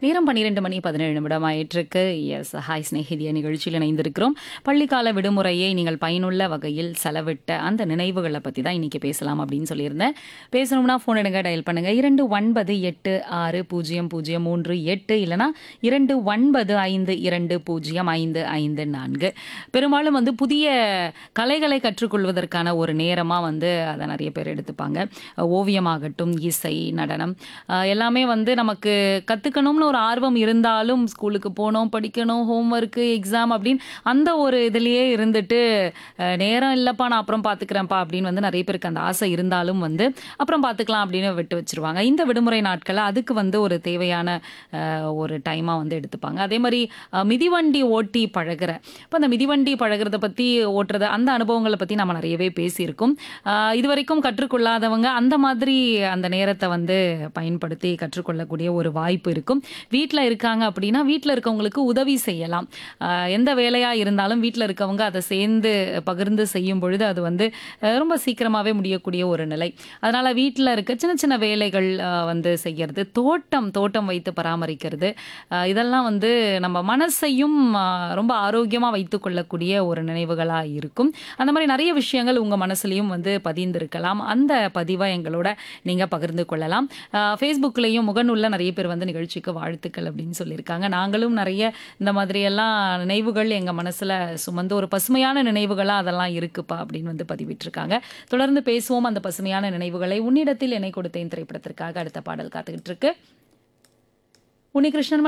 நேரம் பன்னிரெண்டு மணி பதினேழு நிமிடம் ஆயிட்டிருக்கு எஸ் ஹாய் ஸ்நேகிதிய நிகழ்ச்சியில் இணைந்திருக்கிறோம் பள்ளிக்கால விடுமுறையை நீங்கள் பயனுள்ள வகையில் செலவிட்ட அந்த நினைவுகளை பற்றி தான் இன்னைக்கு பேசலாம் அப்படின்னு சொல்லியிருந்தேன் பேசணும்னா ஃபோன் எடுங்க டயல் பண்ணுங்க இரண்டு ஒன்பது எட்டு ஆறு பூஜ்ஜியம் பூஜ்ஜியம் மூன்று எட்டு இல்லைனா இரண்டு ஒன்பது ஐந்து இரண்டு பூஜ்ஜியம் ஐந்து ஐந்து நான்கு பெரும்பாலும் வந்து புதிய கலைகளை கற்றுக்கொள்வதற்கான ஒரு நேரமாக வந்து அதை நிறைய பேர் எடுத்துப்பாங்க ஓவியமாகட்டும் இசை நடனம் அஹ் எல்லாமே வந்து நமக்கு கற்றுக்கணும்னு ஒரு ஆர்வம் இருந்தாலும் ஸ்கூலுக்கு போகணும் படிக்கணும் ஹோம்ஒர்க்கு எக்ஸாம் அப்படின்னு அந்த ஒரு இதுலேயே இருந்துட்டு அஹ் நேரம் இல்லைப்பா நான் அப்புறம் பார்த்துக்கிறேன்ப்பா அப்படின்னு வந்து நிறைய பேருக்கு அந்த ஆசை இருந்தாலும் வந்து அப்புறம் பார்த்துக்கலாம் அப்படின்னு விட்டு வச்சிருவாங்க இந்த விடுமுறை நாட்களில் அதுக்கு வந்து ஒரு தேவையான அஹ், ஒரு டைமாக வந்து எடுத்துப்பாங்க அதே மாதிரி அஹ், மிதிவண்டி ஓட்டி பழகுற இப்போ அந்த மிதிவண்டி பழகுறத பற்றி ஓட்டுறது அந்த அனுபவங்களை பற்றி நம்ம நிறையவே பேசியிருக்கோம் அஹ், இதுவரைக்கும் கற்றுக்கொள்ளாதவங்க அந்த மாதிரி அந்த நேரத்தை வந்து பயன்படுத்தி கற்றுக்கொள்ளக்கூடிய ஒரு வாய்ப்பு இருக்கும் வீட்டில் இருக்காங்க அப்படின்னா வீட்டில் இருக்கவங்களுக்கு உதவி செய்யலாம் ஆஹ் எந்த வேலையாக இருந்தாலும் வீட்டில் இருக்கவங்க அதை சேர்ந்து பகிர்ந்து செய்யும் பொழுது அது வந்து அஹ் ரொம்ப சீக்கிரமாகவே முடியக்கூடிய ஒரு நிலை அதனால் வீட்டில் இருக்க சின்ன சின்ன வேலைகள் ஆஹ் வந்து செய்யறது தோட்டம் தோட்டம் வைத்து பராமரிக்கிறது ஆஹ் இதெல்லாம் வந்து நம்ம மனசையும் ஆஹ் ரொம்ப ஆரோக்கியமாக வைத்து கொள்ளக்கூடிய ஒரு நினைவுகளாக இருக்கும் அந்த மாதிரி நிறைய விஷயங்கள் உங்கள் மனசுலையும் வந்து பதிந்திருக்கலாம் அந்த பதிவை எங்களோட நீங்கள் பகிர்ந்து கொள்ளலாம் ஃபேஸ்புக்லேயும் முகநூலில் நிறைய பேர் வந்து நிகழ்ச்சிக்கு வாழ்த்துக்கள் அப்படின்னு சொல்லியிருக்காங்க நாங்களும் நிறைய இந்த மாதிரியெல்லாம் நினைவுகள் எங்கள் மனசில் சுமந்து ஒரு பசுமையான நினைவுகளாக அதெல்லாம் இருக்குப்பா அப்படின்னு வந்து பதிவிட்டிருக்காங்க தொடர்ந்து பேசுவோம் அந்த பசுமையான நினைவுகளை உன்னிடத்தில் என்னை கொடுத்தேன் திரைப்படத்திற்காக அடுத்த பாடல் காத்துக்கிட்டு இருக்கு உன்னிகிருஷ்ணன்